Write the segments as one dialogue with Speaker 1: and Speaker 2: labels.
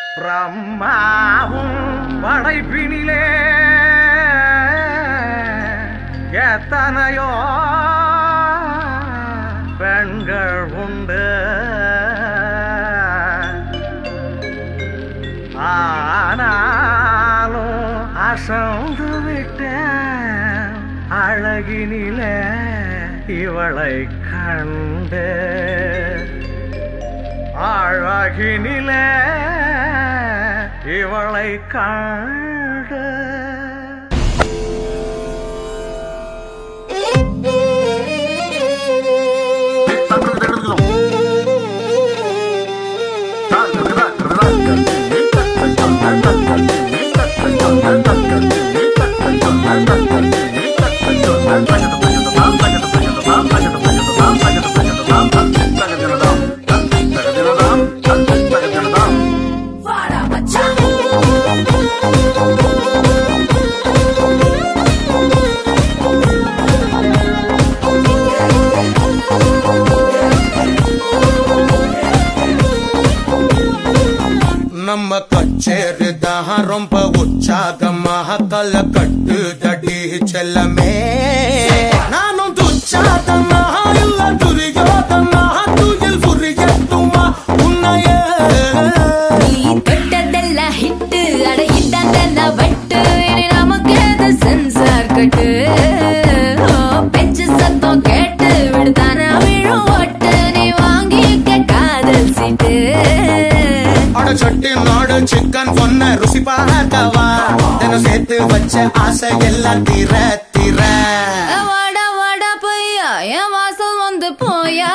Speaker 1: பிரம்மாவும் படைப்பினிலே எத்தனையோ பெண்கள் உண்டு ஆனாலும் அசந்து விட்டேன் அழகினிலே இவளை கண்டு அழகினிலே இவளை கண்டு
Speaker 2: நம்ம கச்சேரி தான் ரொம்ப உற்சாகமாக கல கட்டு தடி செல்லமே நானும் துச்சாதமாக இல்ல துரியோதமாக துயில் புரியட்டுமா உன்னையே
Speaker 3: நீ தொட்டதெல்லாம் ஹிட்டு அட இட்டாந்தெல்லாம் வட்டு இனி நமக்கு எது சென்சார் கட்டு ஓ, பெஞ்சு சத்தம் கேட்டு விடுதான விழும் ஓட்டு நீ வாங்கிக்க காதல் சீட்டு
Speaker 2: அட சட்டி நாடு சிக்கன் பொண்ண ருசி பார்க்கவா தினம் சேர்த்து வச்ச ஆசை எல்லாம் தீர தீர
Speaker 3: வாடா வாடா பையா என் வாசல் வந்து போயா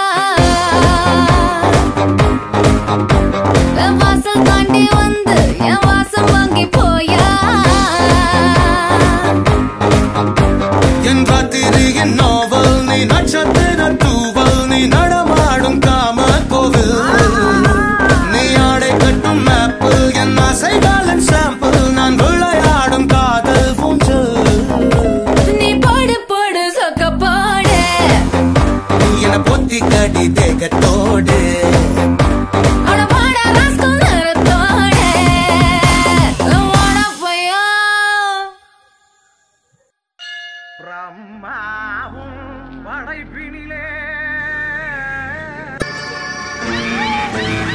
Speaker 3: என் வாசல் தாண்டி வந்து என் வாசம் வாங்கி போயா
Speaker 2: என் ராத்திரியின் நாவல் நீ நட்சத்திர தூவல் நீ நடமாடும் காம கோவில் நீ ஆடை கட்டும் மேப்பிள் என் ஆசைகளின் சாம்பிள் நான் விளையாடும் காதல் பூஞ்சல்
Speaker 3: நீ போடு போடு சொக்க போடு
Speaker 2: நீ என பொத்தி கடி தேகத்தோடு
Speaker 3: அட வாடா ராஸ்கல் நிறத்தோடு வாடா பையா
Speaker 1: பிரம்மாவும் படைப்பினிலே